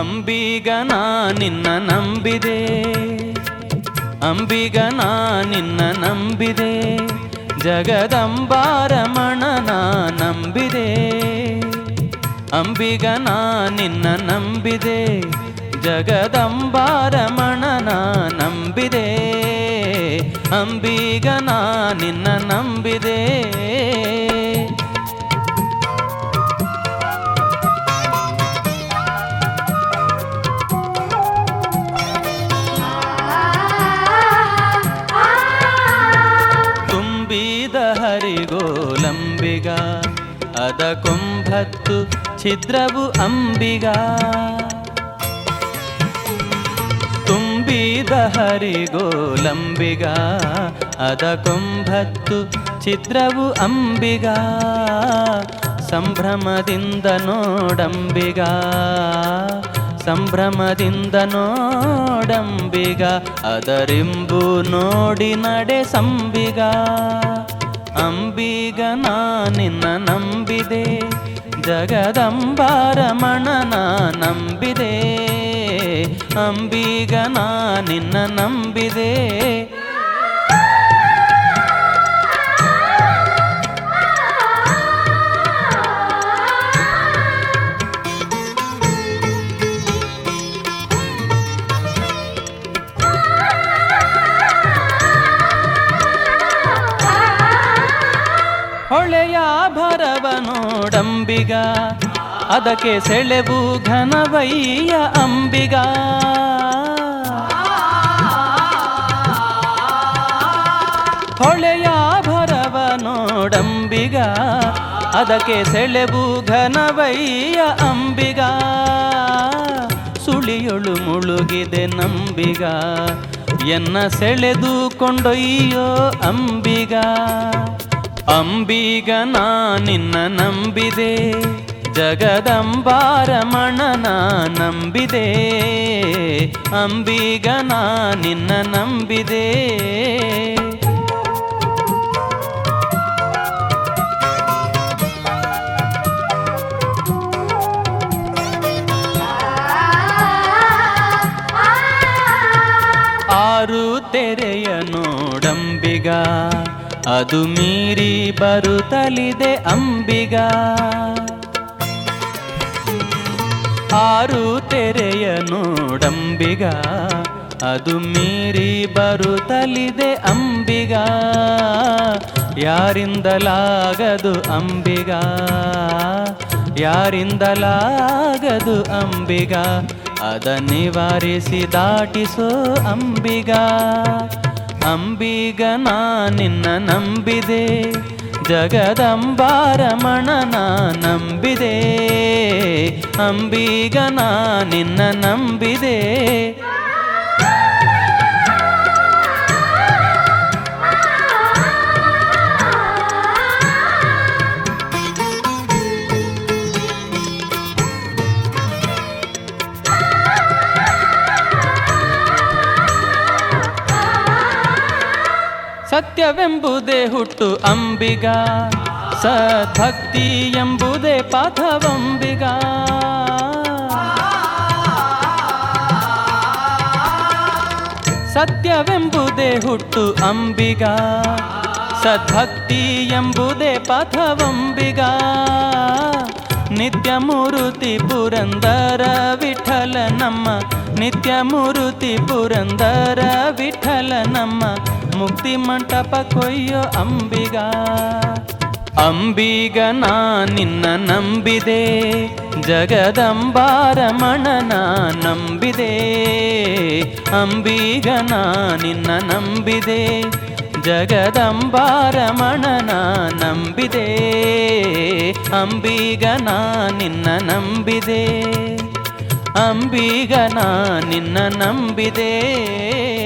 ಅಂಬಿಗ ನಾ ನಿನ್ನ ನಂಬಿದೆ ಅಂಬಿಗ ನಾ ನಿನ್ನ ನಂಬಿದೆ ಜಗದಂಬಾರಮಣನ ನಂಬಿದೆ ಅಂಬಿಗ ನಾ ನಿನ್ನ ನಂಬಿದೆ ಜಗದಂಬಾರಮಣನ ನಂಬಿದೆ ಅಂಬಿಗ ನಾ ನಿನ್ನ ನಂಬಿದೆ ತುಂಬಿದ ಹರಿಗೋಲಂಬಿಗ ಅದ ಕೊಂಬತ್ತು ಛಿದ್ರವು ಅಂಬಿಗ ತುಂಬಿದ ಹರಿಗೋಲಂಬಿಗ ಅದ ಕೊಂಬತ್ತು ಛಿದ್ರವು ಅಂಬಿಗ ಸಂಭ್ರಮದಿಂದ ನೋಡಂಬಿಗ ಸಂಭ್ರಮದಿಂದ ನೋಡಂಬಿಗ ಅದರಿಂಬು ನೋಡಿ ನಡೆ ಸಂಬಿಗ ಅಂಬಿಗ ನಾ ನಿನ್ನ ನಂಬಿದೆ ಜಗದಂಬಾರಮಣನ ನಂಬಿದೆ ಅಂಬಿಗ ನಾ ನಿನ್ನ ನಂಬಿದೆ ಹೊಳೆಯ ಭರವ ನೋಡಂಬಿಗ ಅದಕ್ಕೆ ಸೆಳೆವು ಘನವಯ್ಯ ಅಂಬಿಗ ಹೊಳೆಯ ಭರವ ನೋಡಂಬಿಗ ಅದಕ್ಕೆ ಸೆಳೆವು ಘನವಯ್ಯ ಅಂಬಿಗ ಸುಳಿಯೊಳು ಮುಳುಗಿದೆ ನಂಬಿಗ ಎನ್ನ ಸೆಳೆದು ಕೊಂಡೊಯ್ಯೋ ಅಂಬಿಗ ಅಂಬಿಗ ನಾ ನಿನ್ನ ನಂಬಿದೆ ಜಗದಂಬಾರಮಣನ ನಂಬಿದೆ ಅಂಬಿಗ ನಾ ನಿನ್ನ ನಂಬಿದೆ ಆರು ತೆರೆಯ ನೋಡಂಬಿಗ ಅದು ಮೀರಿ ಬರುತ್ತಲಿದೆ ಅಂಬಿಗ ಆರು ತೆರೆಯ ನೋಡಂಬಿಗ ಅದು ಮೀರಿ ಬರುತ್ತಲಿದೆ ಅಂಬಿಗ ಯಾರಿಂದಲಾಗದು ಅಂಬಿಗ ಯಾರಿಂದಲಾಗದು ಅಂಬಿಗ ಅದ ನಿವಾರಿಸಿ ದಾಟಿಸೋ ಅಂಬಿಗ ಅಂಬಿಗ ನಾ ನಿನ್ನ ನಂಬಿದೆ ಜಗದಂಬಾರಮಣನ ನಂಬಿದೆ ಅಂಬಿಗ ನಾ ನಿನ್ನ ನಂಬಿದೆ ಸತ್ಯವೆಂಬುದೇ ಹುಟ್ಟು ಅಂಬಿಗ ಸದ್ಭಕ್ತಿ ಎಂಬುದೇ ಪಥವಂಬಿಗ ಸತ್ಯವೆಂಬುದೇ ಹುಟ್ಟು ಅಂಬಿಗ ಸದ್ಭಕ್ತಿ ಎಂಬುದೇ ಪಥವಂಬಿಗ ನಿತ್ಯ ಮೂರುತಿ ಪುರಂದರ ವಿಠಲ ನಮ್ಮ ನಿತ್ಯ ಮೂರುತಿ ಪುರಂದರ ವಿಠಲ ನಮ್ಮ ಮುಕ್ತಿ ಮಂಟಪ ಕೊಯ್ಯೋ ಅಂಬಿಗ ಅಂಬಿಗ ನಾ ನಿನ್ನ ನಂಬಿದೆ ಜಗದಂಬಾರಮಣನ ನಂಬಿದೆ ಅಂಬಿಗ ನಾ ನಿನ್ನ ನಂಬಿದೆ ಜಗದಂಬಾರಮಣನ ನಂಬಿದೆ ಅಂಬಿಗ ನಾ ನಿನ್ನ ನಂಬಿದೆ ಅಂಬಿಗ ನಾ ನಿನ್ನ ನಂಬಿದೆ